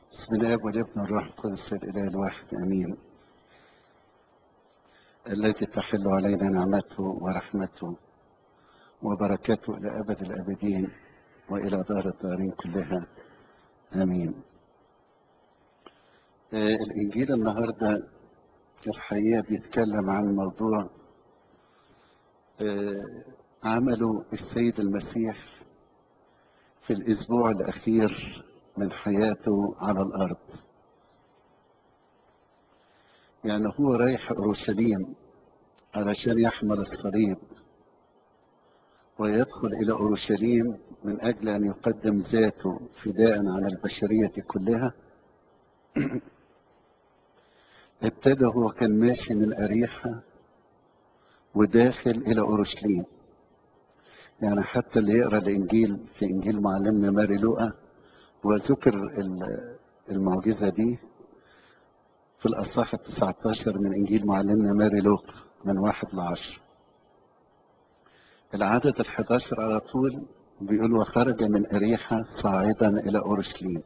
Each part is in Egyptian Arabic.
بسم الله والابن والروح القدس الاله الواحد امين الذي تحل علينا نعمته ورحمته وبركته الى ابد الابدين والى دار الدارين كلها امين آه الانجيل النهارده الحقيقه بيتكلم عن موضوع آه عمله السيد المسيح في الاسبوع الاخير من حياته على الارض يعني هو رايح اورشليم علشان يحمل الصليب ويدخل الى اورشليم من اجل ان يقدم ذاته فداء عن البشريه كلها ابتدى هو كان ماشي من اريحه وداخل الى اورشليم يعني حتى اللي يقرا الانجيل في انجيل معلمنا ماري لوقا وذكر المعجزه دي في الاصحاح 19 من انجيل معلمنا ماري لوقا من واحد لعشر العدد ال11 على طول بيقول وخرج من اريحه صاعدا الى اورشليم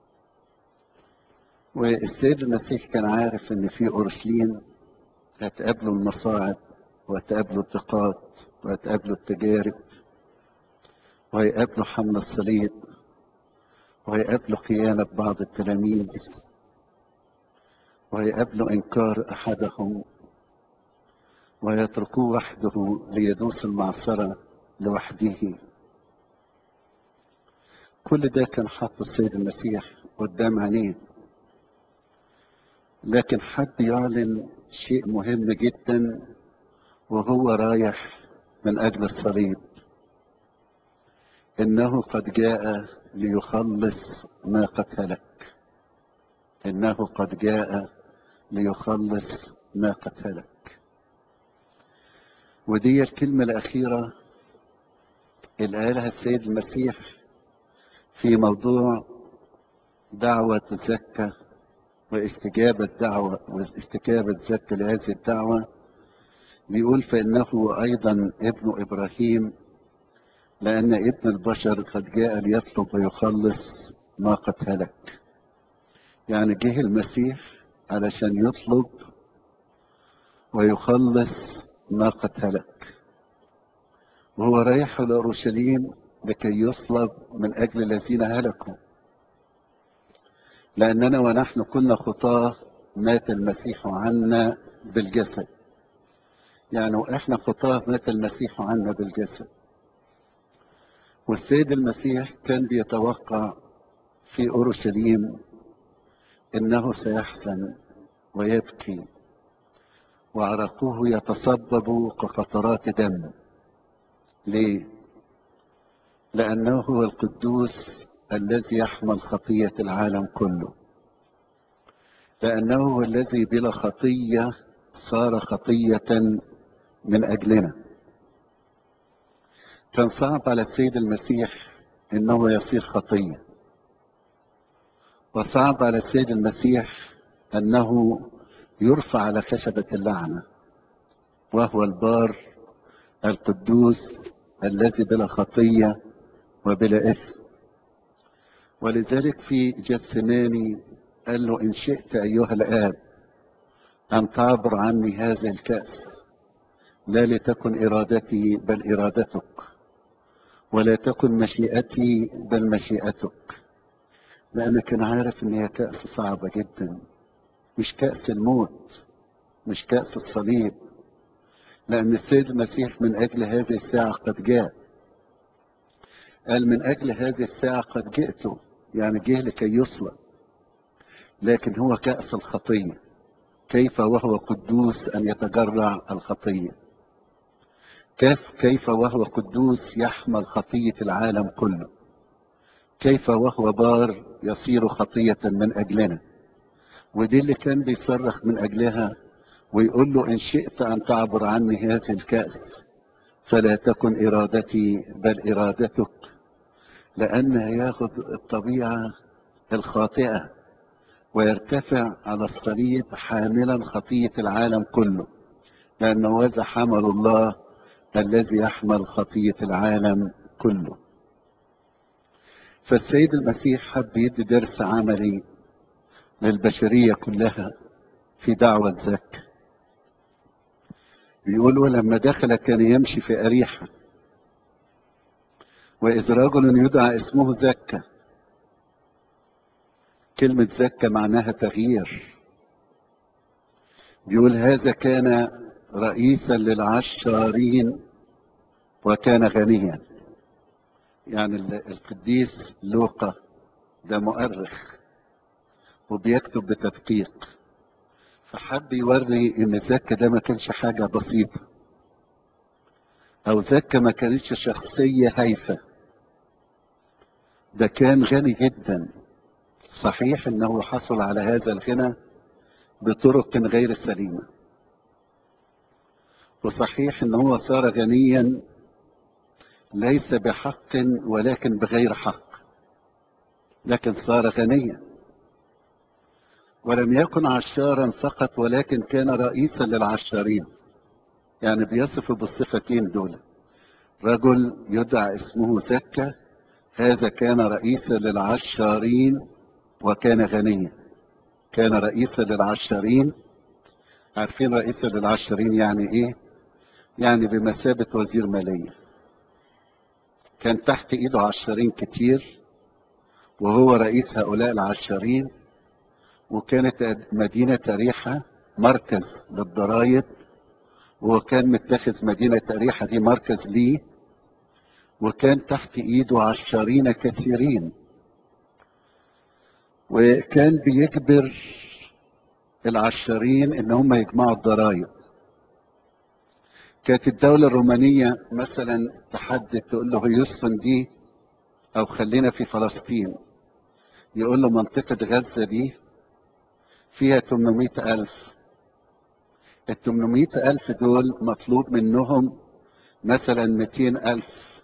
والسيد المسيح كان عارف ان في اورشليم هتقابله المصاعب وهتقابله الضيقات وهتقابله التجارب وهيقابله حمل الصليب وهيقابله خيانة بعض التلاميذ وهيقابله إنكار أحدهم ويتركوه وحده ليدوس المعصرة لوحده كل ده كان حاطه السيد المسيح قدام عينيه لكن حب يعلن شيء مهم جدا وهو رايح من أجل الصليب إنه قد جاء ليخلص ما قد هلك إنه قد جاء ليخلص ما قد هلك ودي الكلمة الأخيرة اللي قالها السيد المسيح في موضوع دعوة زكا واستجابة دعوة واستجابة زكا لهذه الدعوة بيقول فإنه أيضا ابن إبراهيم لأن ابن البشر قد جاء ليطلب ويخلص ما قد هلك يعني جه المسيح علشان يطلب ويخلص ما قد هلك وهو رايح إلى أورشليم لكي يصلب من أجل الذين هلكوا لأننا ونحن كنا خطاة مات المسيح عنا بالجسد يعني وإحنا خطاة مات المسيح عنا بالجسد والسيد المسيح كان بيتوقع في اورشليم انه سيحزن ويبكي وعرقه يتصبب كقطرات دم ليه لانه هو القدوس الذي يحمل خطيه العالم كله لانه هو الذي بلا خطيه صار خطيه من اجلنا كان صعب على السيد المسيح انه يصير خطيه وصعب على السيد المسيح انه يرفع على خشبه اللعنه وهو البار القدوس الذي بلا خطيه وبلا اثم ولذلك في جثماني قال له ان شئت ايها الاب ان تعبر عني هذا الكاس لا لتكن ارادتي بل ارادتك ولا تكن مشيئتي بل مشيئتك لأنك كان عارف إن هي كأس صعبة جدا مش كأس الموت مش كأس الصليب لأن السيد المسيح من أجل هذه الساعة قد جاء قال من أجل هذه الساعة قد جئت يعني جه لكي يصلب لكن هو كأس الخطية كيف وهو قدوس أن يتجرع الخطيه كيف كيف وهو قدوس يحمل خطية العالم كله كيف وهو بار يصير خطية من أجلنا ودي اللي كان بيصرخ من أجلها ويقول له إن شئت أن تعبر عني هذه الكأس فلا تكن إرادتي بل إرادتك لأن ياخذ الطبيعة الخاطئة ويرتفع على الصليب حاملا خطية العالم كله لأنه هذا حمل الله الذي يحمل خطية العالم كله فالسيد المسيح حب يدي درس عملي للبشرية كلها في دعوة زكا بيقولوا لما دخل كان يمشي في أريحة وإذ رجل يدعى اسمه زكا كلمة زكا معناها تغيير بيقول هذا كان رئيسا للعشارين وكان غنيا يعني القديس لوقا ده مؤرخ وبيكتب بتدقيق فحب يوري ان زكا ده ما كانش حاجة بسيطة او زكا ما كانتش شخصية هايفة ده كان غني جدا صحيح انه حصل على هذا الغنى بطرق غير سليمة وصحيح ان هو صار غنيا ليس بحق ولكن بغير حق لكن صار غنيا ولم يكن عشارا فقط ولكن كان رئيسا للعشارين يعني بيصف بالصفتين دول رجل يدعى اسمه زكا هذا كان رئيسا للعشارين وكان غنيا كان رئيسا للعشارين عارفين رئيسا للعشارين يعني ايه يعني بمثابة وزير مالية كان تحت ايده عشارين كتير وهو رئيس هؤلاء العشارين وكانت مدينة أريحة مركز للضرائب وكان متخذ مدينة أريحة دي مركز ليه وكان تحت إيده عشارين كثيرين وكان بيجبر العشارين إن هم يجمعوا الضرائب كانت الدولة الرومانية مثلا تحدد تقول له هيوستن دي أو خلينا في فلسطين يقول له منطقة غزة دي فيها 800 ألف ال 800 ألف دول مطلوب منهم مثلا 200 ألف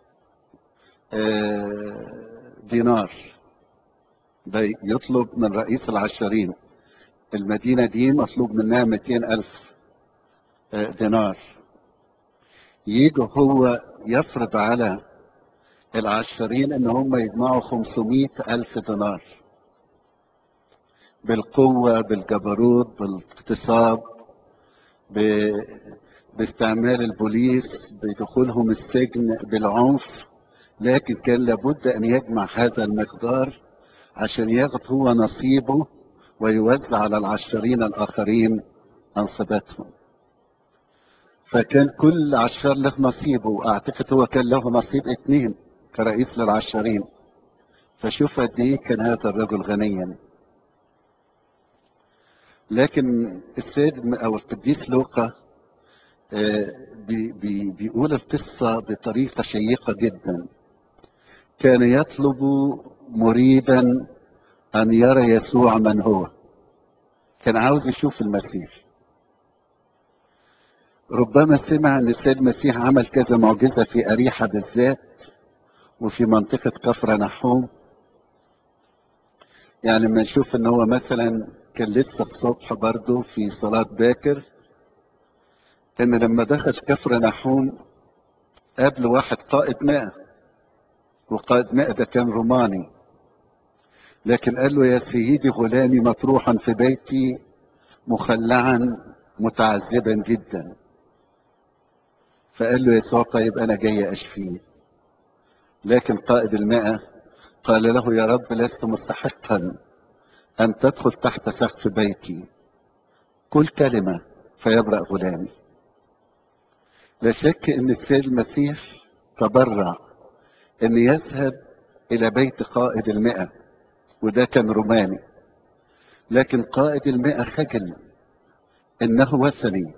دينار ده يطلب من رئيس العشرين المدينة دي مطلوب منها 200 ألف دينار يجي هو يفرض على العشرين ان هم يجمعوا 500 ألف دينار بالقوة بالجبروت بالاغتصاب ب... باستعمال البوليس بدخولهم السجن بالعنف لكن كان لابد أن يجمع هذا المقدار عشان ياخد هو نصيبه ويوزع على العشرين الآخرين أنصبتهم فكان كل عشار له نصيبه وأعتقد هو كان له نصيب اثنين كرئيس للعشرين فشوف قد ايه كان هذا الرجل غنيا لكن السيد او القديس لوقا بي بي بيقول القصة بطريقة شيقة جدا كان يطلب مريدا أن يرى يسوع من هو كان عاوز يشوف المسيح ربما سمع أن السيد المسيح عمل كذا معجزة في أريحة بالذات وفي منطقة كفر نحوم يعني لما نشوف ان هو مثلا كان لسه الصبح برضه في صلاة باكر ان لما دخل كفر نحوم قابله واحد قائد ماء وقائد ماء ده كان روماني لكن قال له يا سيدي غلامي مطروحا في بيتي مخلعا متعذبا جدا فقال له يسوع طيب انا جاي اشفيه لكن قائد الماء قال له يا رب لست مستحقا أن تدخل تحت سقف بيتي كل كلمة فيبرأ غلامي لا شك أن السيد المسيح تبرع أن يذهب إلى بيت قائد المئة وده كان روماني لكن قائد المئة خجل إنه وثني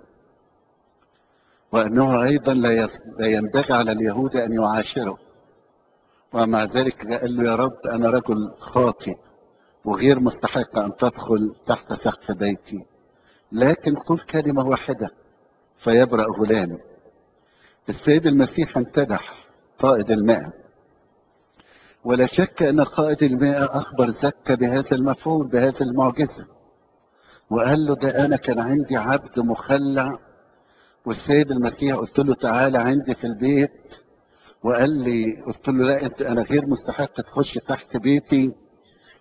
وأنه أيضا لا ينبغي على اليهود أن يعاشره ومع ذلك قال له يا رب أنا رجل خاطئ وغير مستحق أن تدخل تحت سقف بيتي لكن قل كلمة واحدة فيبرأ غلامي السيد المسيح امتدح قائد الماء ولا شك أن قائد الماء أخبر زكا بهذا المفعول بهذا المعجزة وقال له ده أنا كان عندي عبد مخلع والسيد المسيح قلت له تعالى عندي في البيت وقال لي قلت له لا انت انا غير مستحق تخش تحت بيتي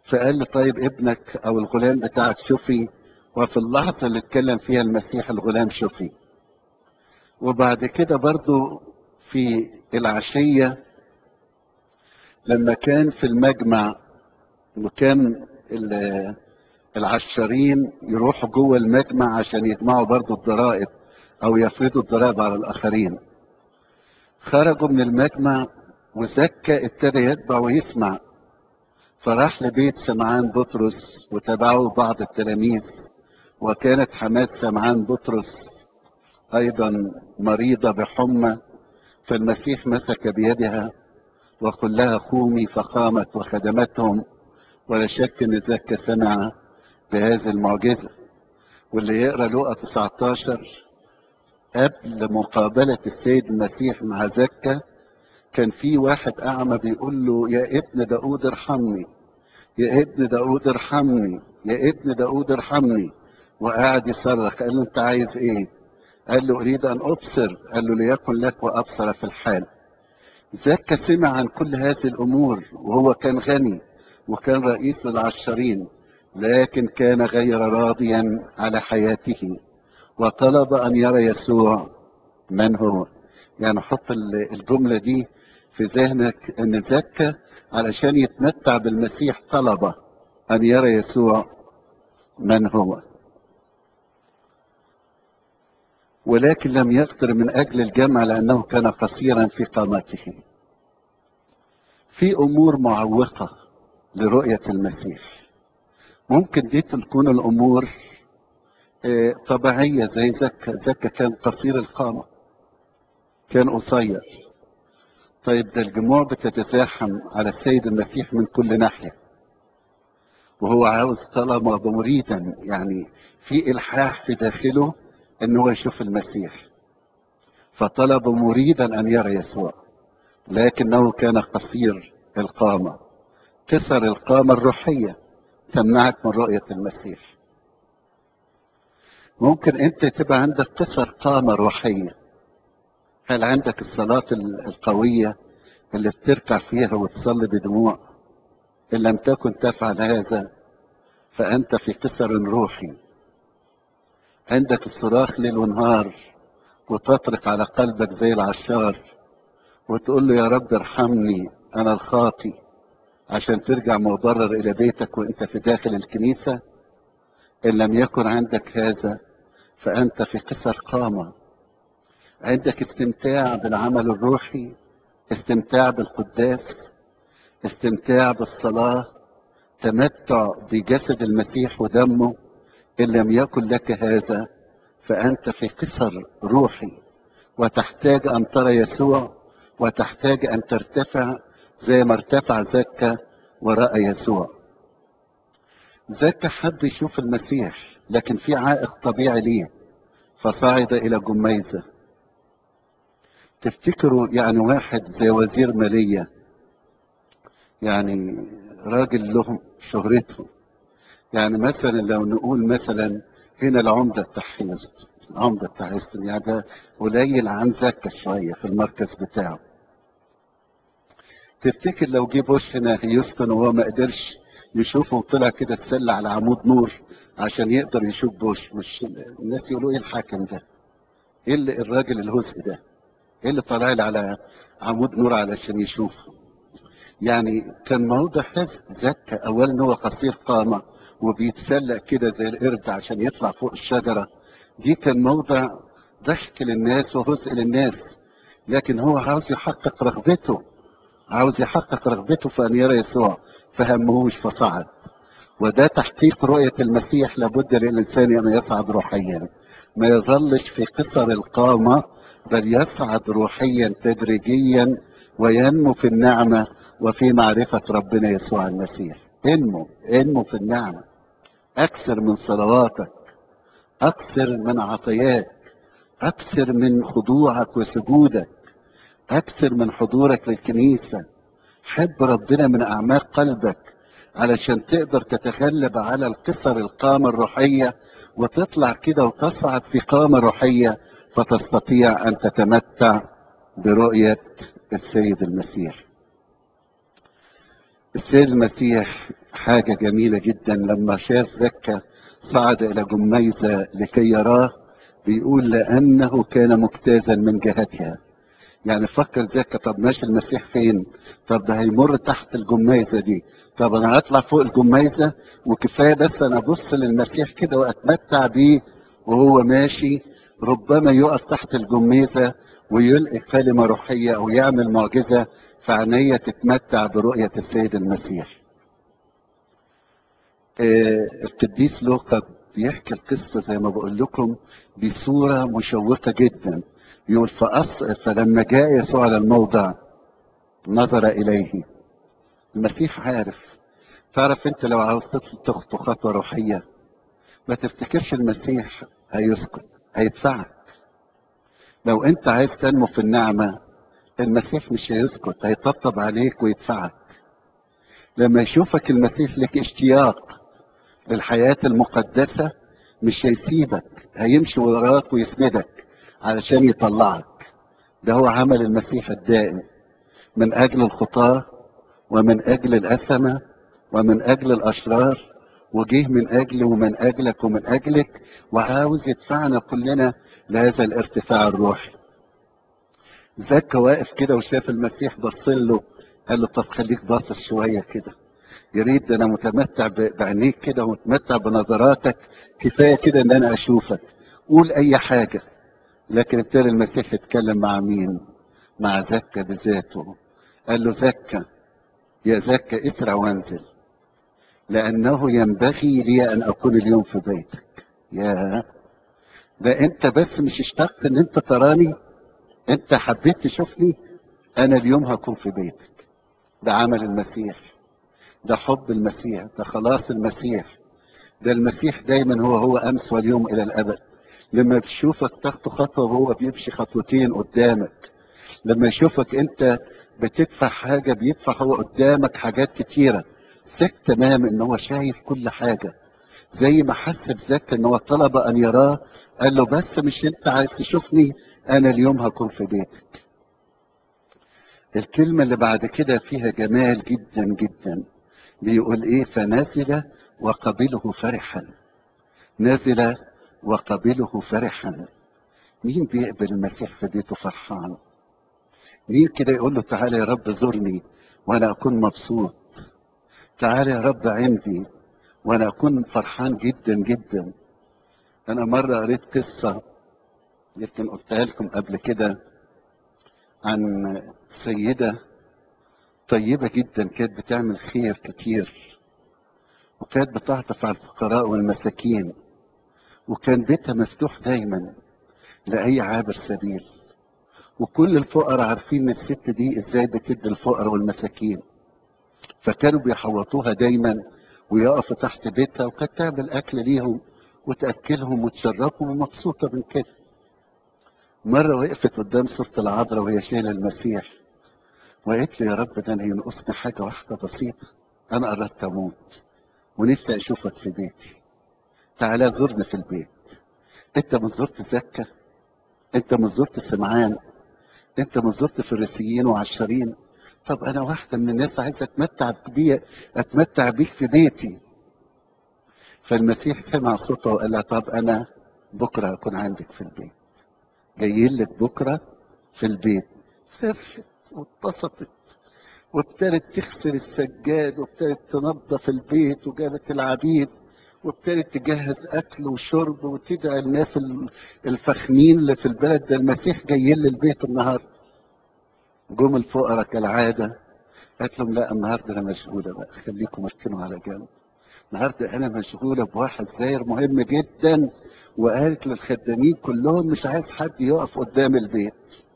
فقال له طيب ابنك او الغلام بتاعك شفي وفي اللحظة اللي اتكلم فيها المسيح الغلام شفي وبعد كده برضو في العشية لما كان في المجمع وكان ال- العشارين يروحوا جوه المجمع عشان يجمعوا برضو الضرائب او يفرضوا الضرائب على الاخرين خرجوا من المجمع وزكى ابتدى يتبع ويسمع فراح لبيت سمعان بطرس وتبعه بعض التلاميذ وكانت حماة سمعان بطرس أيضا مريضة بحمى فالمسيح مسك بيدها وقل لها قومي فقامت وخدمتهم ولا شك ان زكا سمع بهذه المعجزة واللي يقرأ لقى 19 قبل مقابلة السيد المسيح مع زكا كان في واحد أعمى بيقول له يا ابن داود ارحمني يا ابن داود ارحمني يا ابن داود ارحمني وقعد يصرخ قال له انت عايز ايه قال له اريد ان ابصر قال له ليكن لك وابصر في الحال زكا سمع عن كل هذه الامور وهو كان غني وكان رئيس للعشرين لكن كان غير راضيا على حياته وطلب ان يرى يسوع من هو يعني حط ال- الجمله دي في ذهنك ان زكا علشان يتمتع بالمسيح طلب ان يرى يسوع من هو ولكن لم يقدر من اجل الجمع لانه كان قصيرا في قامته في امور معوقه لرؤيه المسيح ممكن دي تكون الامور آه، طبيعيه زي زكا زكا كان قصير القامه كان قصير طيب ده الجموع بتتزاحم على السيد المسيح من كل ناحيه وهو عاوز طلب مريدا يعني في الحاح في داخله ان هو يشوف المسيح فطلب مريدا ان يرى يسوع لكنه كان قصير القامه كسر القامه الروحيه تمنعك من رؤيه المسيح ممكن انت تبقى عندك قصر قامه روحيه هل عندك الصلاه ال- القويه اللي بتركع فيها وتصلي بدموع ان لم تكن تفعل هذا فانت في قصر روحي عندك الصراخ ليل ونهار وتطرق على قلبك زي العشار وتقول له يا رب ارحمني انا الخاطي عشان ترجع مبرر الى بيتك وانت في داخل الكنيسه ان لم يكن عندك هذا فانت في قصر قامه عندك استمتاع بالعمل الروحي استمتاع بالقداس استمتاع بالصلاه تمتع بجسد المسيح ودمه ان لم يكن لك هذا فانت في قصر روحي وتحتاج ان ترى يسوع وتحتاج ان ترتفع زي ما ارتفع زكا وراى يسوع زكا حب يشوف المسيح لكن في عائق طبيعي ليه فصعد الى جميزه تفتكروا يعني واحد زي وزير ماليه يعني راجل له شهرته يعني مثلا لو نقول مثلا هنا العمدة بتاع هيوستن العمدة بتاع هيوستن يعني ده قليل عن زكا شوية في المركز بتاعه تفتكر لو جه بوش هنا هيوستن وهو ما قدرش يشوفه وطلع كده السلة على عمود نور عشان يقدر يشوف بوش مش الناس يقولوا ايه الحاكم ده ايه اللي الراجل الهزء ده ايه اللي طالع لي على عمود نور علشان يشوفه يعني كان موضع حزن زكى اولا هو قصير قامه وبيتسلق كده زي القرد عشان يطلع فوق الشجره دي كان موضع ضحك للناس وهزء للناس لكن هو عاوز يحقق رغبته عاوز يحقق رغبته في ان يرى يسوع فهمهوش فصعد وده تحقيق رؤية المسيح لابد للإنسان أن يصعد روحيا ما يظلش في قصر القامة بل يصعد روحيا تدريجيا وينمو في النعمة وفي معرفة ربنا يسوع المسيح انمو انمو في النعمة أكثر من صلواتك أكثر من عطيات أكثر من خضوعك وسجودك أكثر من حضورك للكنيسة حب ربنا من أعماق قلبك علشان تقدر تتغلب على القصر القامة الروحية وتطلع كده وتصعد في قامة روحية فتستطيع أن تتمتع برؤية السيد المسيح السيد المسيح حاجة جميلة جدا لما شاف زكا صعد إلى جميزة لكي يراه بيقول لأنه كان مجتازا من جهتها يعني فكر زكا طب ماشي المسيح فين طب ده هيمر تحت الجميزة دي طب أنا هطلع فوق الجميزة وكفاية بس أنا أبص للمسيح كده وأتمتع بيه وهو ماشي ربما يقف تحت الجميزة ويلقي كلمة روحية أو يعمل معجزة فعنية تتمتع برؤية السيد المسيح آه، القديس لوقا بيحكي القصة زي ما بقول لكم بصورة مشوقة جدا يقول فأص... فلما جاء يسوع على الموضع نظر إليه المسيح عارف تعرف انت لو عاوز تخطو خطوة روحية ما تفتكرش المسيح هيسكت هيدفعك لو انت عايز تنمو في النعمة المسيح مش هيسكت هيطبطب عليك ويدفعك لما يشوفك المسيح لك اشتياق للحياة المقدسة مش هيسيبك هيمشي وراك ويسندك علشان يطلعك ده هو عمل المسيح الدائم من أجل الخطاة ومن أجل الأسمة ومن أجل الأشرار وجه من أجل ومن أجلك ومن أجلك وعاوز يدفعنا كلنا لهذا الارتفاع الروحي زكا واقف كده وشاف المسيح بص له قال له طب خليك باصص شويه كده يا ريت ده انا متمتع ب- بعينيك كده ومتمتع بنظراتك كفايه كده ان انا اشوفك قول اي حاجه لكن ابتدى المسيح يتكلم مع مين مع زكا بذاته قال له زكا يا زكا اسرع وانزل لانه ينبغي لي ان اكون اليوم في بيتك يا ده انت بس مش اشتقت ان انت تراني انت حبيت تشوفني انا اليوم هكون في بيتك ده عمل المسيح ده حب المسيح ده خلاص المسيح ده المسيح دايما هو هو امس واليوم الى الابد لما بيشوفك تاخد خطوه وهو بيمشي خطوتين قدامك لما يشوفك انت بتدفع حاجه بيدفع هو قدامك حاجات كتيره ثق تمام ان هو شايف كل حاجه زي ما حس بذاك ان هو طلب ان يراه قال له بس مش انت عايز تشوفني انا اليوم هكون في بيتك الكلمة اللي بعد كده فيها جمال جدا جدا بيقول ايه فنزل وقبله فرحا نزل وقبله فرحا مين بيقبل المسيح في بيته فرحان مين كده يقول له تعالى يا رب زورني وانا اكون مبسوط تعالى يا رب عندي وانا اكون فرحان جدا جدا انا مره قريت قصه يمكن قلتها لكم قبل كده عن سيده طيبه جدا كانت بتعمل خير كتير وكانت بتعطف على الفقراء والمساكين وكان بيتها مفتوح دايما لاي عابر سبيل وكل الفقراء عارفين الست دي ازاي بتدي الفقراء والمساكين فكانوا بيحوطوها دايما ويقفوا تحت بيتها وكانت تعمل اكل ليهم وتاكلهم وتشربهم ومبسوطه من كده مره وقفت قدام صوره العذراء وهي شايله المسيح وقالت له يا رب ده انا ينقصني حاجه واحده بسيطه انا قربت اموت ونفسي اشوفك في بيتي تعالى زورني في البيت انت ما زرت زكا انت ما زرت سمعان انت ما زرت فريسيين وعشرين طب انا واحده من الناس عايز اتمتع بيه اتمتع بيك في بيتي فالمسيح سمع صوته وقال لها طب انا بكره هكون عندك في البيت جاي لك بكره في البيت فرحت واتبسطت وابتدت تغسل السجاد وابتدت تنظف البيت وجابت العبيد وابتدت تجهز اكل وشرب وتدعي الناس ال- الفخمين اللي في البلد ده المسيح جاي لي البيت النهارده جم الفقراء كالعاده قالت لهم لا النهارده انا مشغوله بقى خليكم اركنوا على جنب النهارده انا مشغوله بواحد زاير مهم جدا وقالت للخدامين كلهم مش عايز حد يقف قدام البيت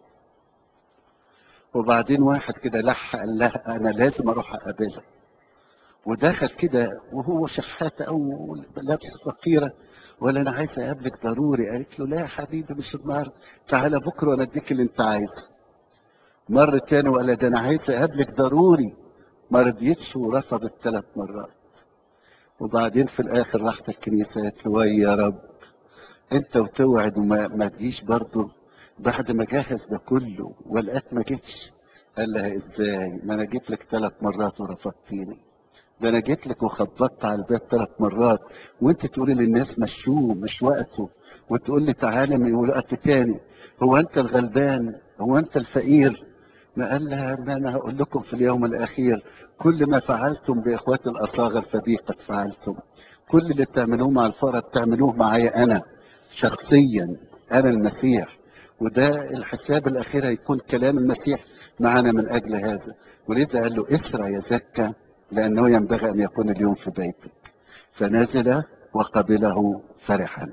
وبعدين واحد كده لح قال لها انا لازم اروح اقابلها ودخل كده وهو شحاته او لابس فقيره ولا انا عايز اقابلك ضروري قالت له لا يا حبيبي مش النهارده تعالى بكره وانا اديك اللي انت عايزه مره تاني وقال لها ده انا عايز اقابلك ضروري ما رضيتش ورفضت ثلاث مرات وبعدين في الاخر راحت الكنيسه قالت له "وي يا رب انت وتوعد وما ما تجيش برضه بعد ما جهز ده كله ولقاك ما جيتش قال لها ازاي ما انا جيت لك ثلاث مرات ورفضتيني ده انا جيت لك وخبطت على الباب ثلاث مرات وانت تقولي للناس مشوه مش وقته وتقول لي تعالى من وقت تاني هو انت الغلبان هو انت الفقير ما قال لها ان انا هقول لكم في اليوم الاخير كل ما فعلتم باخوات الاصاغر فبي قد فعلتم كل اللي بتعملوه مع الفرد تعملوه معايا انا شخصيا انا المسيح وده الحساب الاخير هيكون كلام المسيح معنا من اجل هذا ولذا قال له اسرع يا زكا لانه ينبغي ان يكون اليوم في بيتك فنزل وقبله فرحا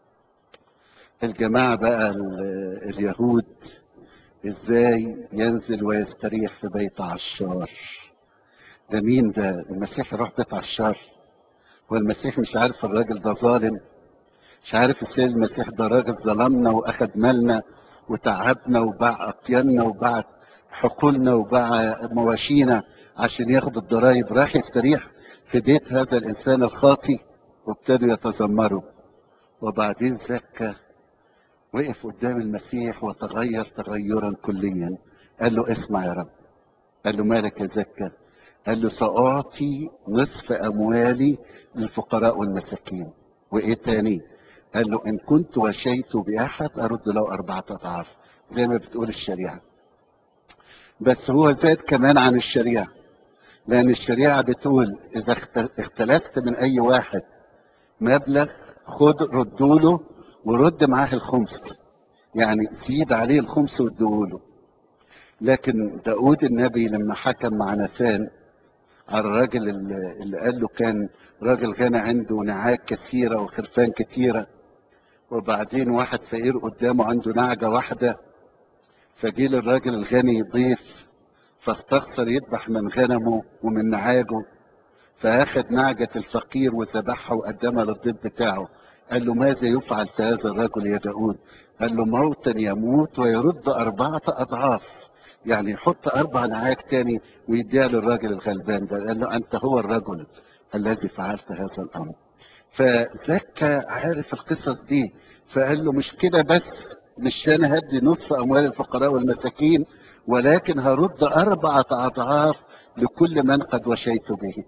الجماعه بقى ال- اليهود ازاي ينزل ويستريح في بيت عشار ده مين ده المسيح يروح بيت عشار والمسيح مش عارف الراجل ده ظالم مش عارف السيد المسيح ده راجل ظلمنا واخد مالنا وتعبنا وباع اطياننا وباع حقولنا وباع مواشينا عشان ياخد الضرايب راح يستريح في بيت هذا الانسان الخاطي وابتدوا يتذمروا وبعدين زكى وقف قدام المسيح وتغير تغيرا كليا قال له اسمع يا رب قال له مالك يا زكى قال له سأعطي نصف أموالي للفقراء والمساكين وإيه تاني قال له إن كنت وشيت بأحد أرد له أربعة أضعاف زي ما بتقول الشريعة بس هو زاد كمان عن الشريعة لأن الشريعة بتقول إذا اخت- اختلفت من أي واحد مبلغ خد ردوله ورد معاه الخمس يعني زيد عليه الخمس واديهوله لكن داود النبي لما حكم مع ناثان على الراجل اللي اللي قال له كان راجل غني عنده نعاج كثيرة وخرفان كثيرة وبعدين واحد فقير قدامه عنده نعجة واحدة فجه للراجل الغني ضيف فاستخسر يذبح من غنمه ومن نعاجه فأخذ نعجة الفقير وذبحها وقدمها للضيف بتاعه قال له ماذا يفعل في هذا الرجل يا داود قال له موتا يموت ويرد أربعة أضعاف يعني يحط أربع نعاج تاني ويديها للراجل الغلبان ده قال له أنت هو الرجل الذي فعلت هذا الأمر فزكى عارف القصص دي فقال له مش كده بس مش انا هدي نصف اموال الفقراء والمساكين ولكن هرد اربعه اضعاف لكل من قد وشيت به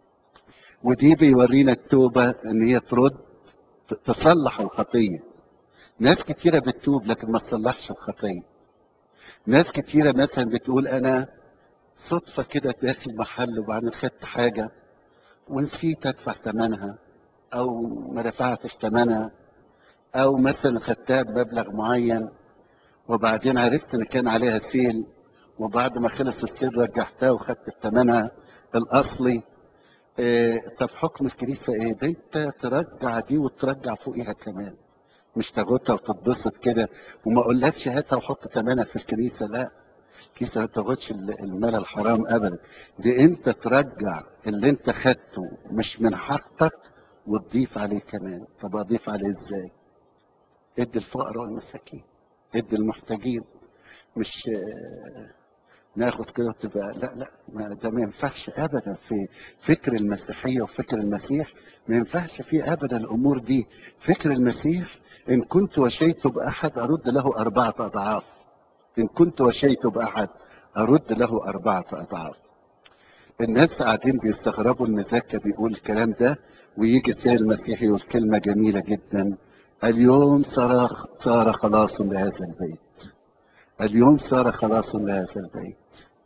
ودي بيورينا التوبه ان هي ترد ت- تصلح الخطيه ناس كتيره بتتوب لكن ما تصلحش الخطيه ناس كتيره مثلا بتقول انا صدفه كده داخل محل وبعدين خدت حاجه ونسيت ادفع ثمنها او ما دفعتش ثمنها او مثلا خدتها بمبلغ معين وبعدين عرفت ان كان عليها سيل وبعد ما خلص السيل رجعتها وخدت ثمنها الاصلي إيه طب حكم الكنيسه ايه؟ ده انت ترجع دي وترجع فوقيها كمان مش تاخدها وتتبسط كده وما اقولكش هاتها وحط ثمنها في الكنيسه لا الكنيسه ما تاخدش ال- المال الحرام ابدا دي انت ترجع اللي انت خدته مش من حقك وتضيف عليه كمان طب اضيف عليه ازاي؟ ادي الفقراء والمساكين ادي المحتاجين مش آه، ناخد كده وتبقى لا لا ما ده ما ينفعش ابدا في فكر المسيحيه وفكر المسيح ما ينفعش فيه ابدا الامور دي فكر المسيح ان كنت وشيت باحد ارد له اربعه اضعاف ان كنت وشيت باحد ارد له اربعه اضعاف الناس قاعدين بيستغربوا ان زكا بيقول الكلام ده ويجي السيد المسيح يقول كلمه جميله جدا اليوم صار صار خلاص لهذا البيت اليوم صار خلاص لهذا البيت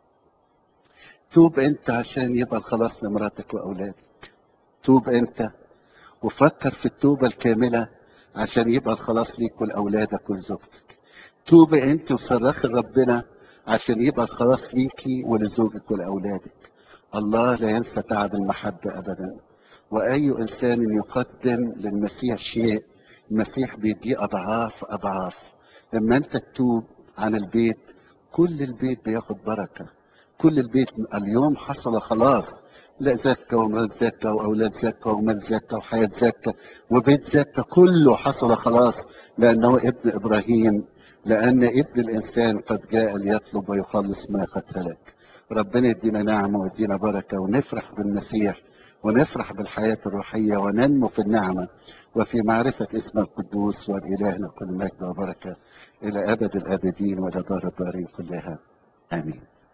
توب انت عشان يبقى الخلاص لمراتك واولادك توب انت وفكر في التوبه الكامله عشان يبقى الخلاص ليك ولاولادك ولزوجتك توب انت وصرخ لربنا عشان يبقى الخلاص ليكي ولزوجك ولاولادك الله لا ينسى تعب المحبه ابدا واي انسان يقدم للمسيح شيء المسيح بيديه اضعاف اضعاف لما انت تتوب عن البيت كل البيت بياخد بركه كل البيت اليوم حصل خلاص لا زكى ومال زكى واولاد زكى ومال زكى وحياه زكى وبيت زكى كله حصل خلاص لانه ابن ابراهيم لان ابن الانسان قد جاء ليطلب ويخلص ما قد هلك ربنا يدينا نعمه ويدينا بركه ونفرح بالمسيح ونفرح بالحياه الروحيه وننمو في النعمه وفي معرفه اسم القدوس والالهنا كل مجد وبركه الى ابد الابدين والى دار الدارين كلها امين